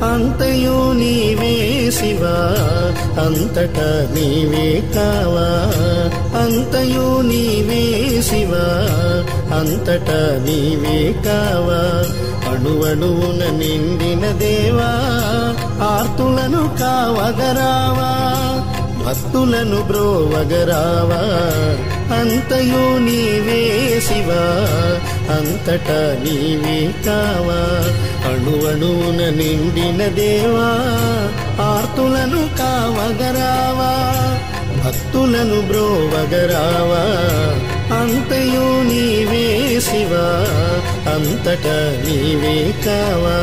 అంతయు నీవే శివా అంతట నీవే కావా అంతయు నీవే శివా అంతట నీవే కావా అణువణువున నిండిన దేవా ఆర్తులను కావగరావా భక్తులను బ్రోవగరావా అంతయు నీవే శివా అంతట నీవే కావా అణువణువున నిండిన దేవా ఆర్తులను కావగరావా భక్తులను బ్రోవగరావా అంతయు నీవే శివా అంతట నీవే కావా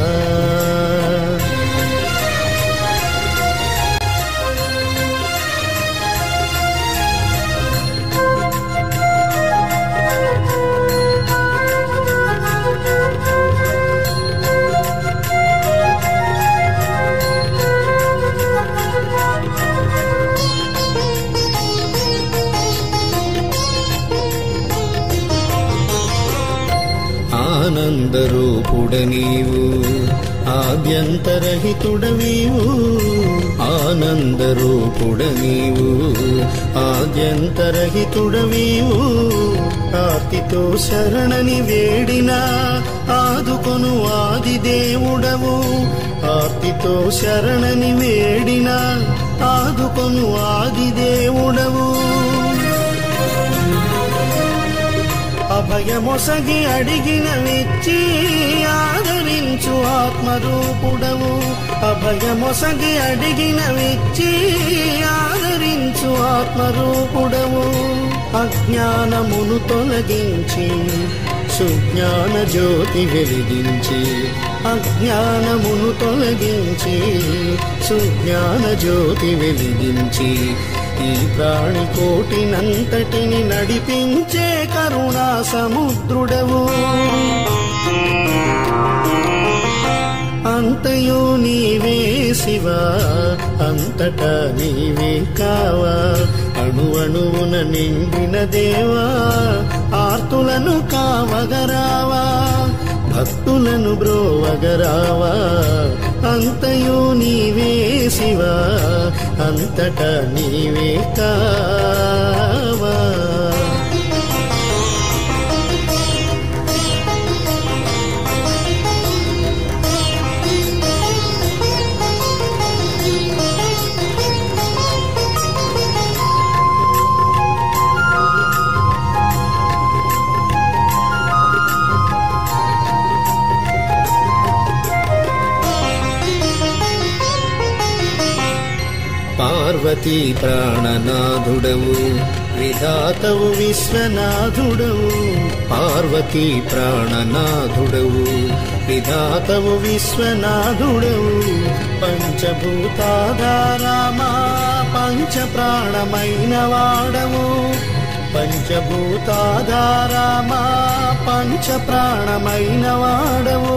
ఆనందరూపుడ నీవు ఆద్యంతరహితుడవీవు ఆనందరూపుడ నీవు ఆద్యంతరహితుడవీవు ఆర్తితో శరణని వేడినా ఆదుకొను ఆది దేవుడవు ఆర్తితో శరణని వేడినా ఆదుకొను ఆది దేవుడవు అభయమొసగి అడిగిన విచ్చి ఆదరించు ఆత్మరూపుడవు అభయమొసగి అడిగిన విచ్చి ఆదరించు ఆత్మరూపుడవు అజ్ఞానమును తొలగించి సుజ్ఞాన జ్యోతి వెలిగించి అజ్ఞానమును తొలగించి సుజ్ఞాన జ్యోతి వెలిగించి ఈ ప్రాణి కోటినంతటిని నడిపించే కరుణా సముద్రుడవు అంతయు నీవే శివా అంతట నీవే కావా అణువణువున నిండిన దేవా ఆర్తులను కావగరావా భక్తులను బ్రోవగరావా అంతయు నీవే శివా అంతట నీవే కావా పార్వతీ ప్రాణనాథుడవు విధాతవు విశ్వనాథుడవు పార్వతీ ప్రాణనాథుడవు విధాతవు విశ్వనాథుడవు పంచభూతాధారామా పంచ ప్రాణమైన వాడవు పంచభూతాధారామా పంచ ప్రాణమైన వాడవు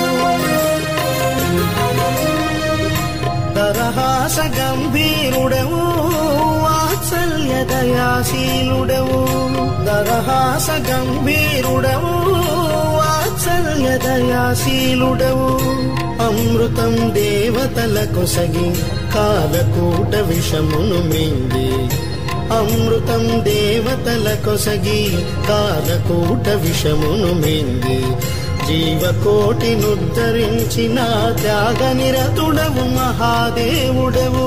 దరహాస గంభీరుడవు వాత్సల్య దయాశీలుడవు దరహాస గంభీరుడవు వాత్సల్య దయాశీలుడవు అమృతం దేవతల కొసగి కాలకూట విషమును మింగి అమృతం దేవతల కొసగి కాలకూట విషమును మింగి జీవకోటి నుద్ధరించిన త్యాగ నిరతుడవు మహాదేవుడవు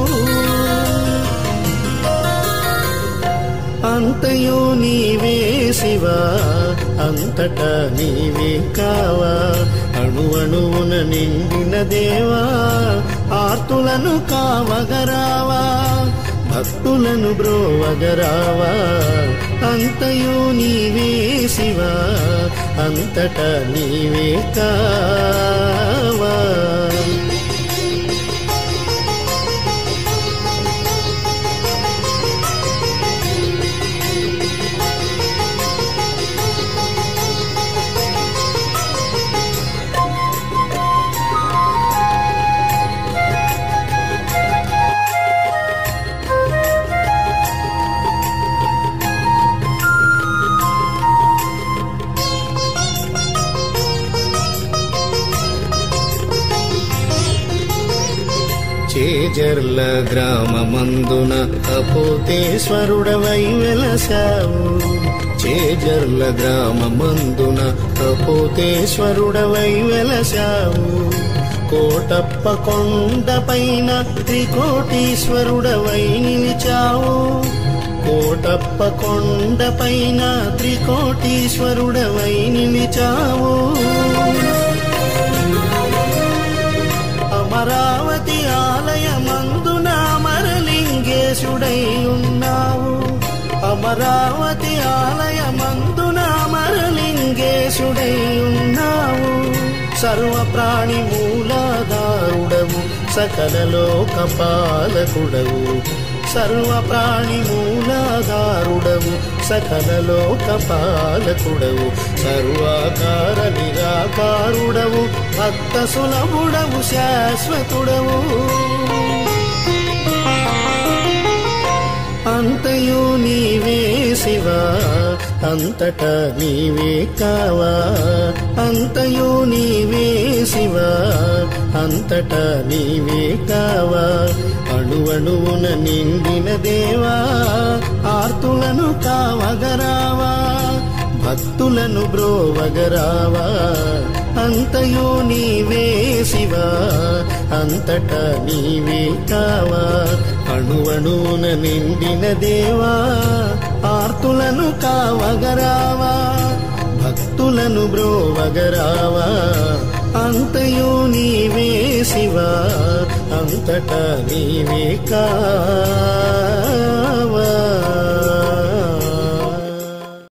అంతయు నీవే శివా అంతట నీవే కావా అణువణువున నిండిన దేవా ఆర్తులను కావగరావా భక్తులను బ్రోవగరావా అంతయు నీవే శివా అంతట నీవే కావా చేజర్ల గ్రామమందున కపోతేశ్వరుడవై వెలసావు చేజర్ల గ్రామమందున కపోతేశ్వరుడవై వెలసావు కోటప్ప కొండపైన త్రికోటీశ్వరుడవై నిలిచావు కోటప్ప కొండపైన త్రికోటీశ్వరుడవై నిలిచావు అమరావతి ఆలయమందున అమరలింగేశుడై ఉన్నావు అమరావతి ఆలయమందున అమరలింగేశుడై ఉన్నావు సర్వ ప్రాణి మూలాధారుడవు సకల లోక పాలకుడవు సర్వ ప్రాణి మూలాధారుడవు సకల లోక పాలకుడవు సర్వాకార నిరాకారుడవు భక్త సులభుడవు శాశ్వతుడవు అంతయు నీవే శివా అంతటా నీవే కావా అంతయు నీవే శివా అంతటా నీవే కావా అణువణువున నిండిన దేవా ఆర్తులను కావగరావా భక్తులను బ్రోవగరావా అంతయు నీవే శివా అంతటా నీవే కావా అణువణువున నిండిన దేవా ఆర్తులను కావగరావా భక్తులను బ్రోవగరావా అంతయు నీవే శివా అంతటా నీవే కా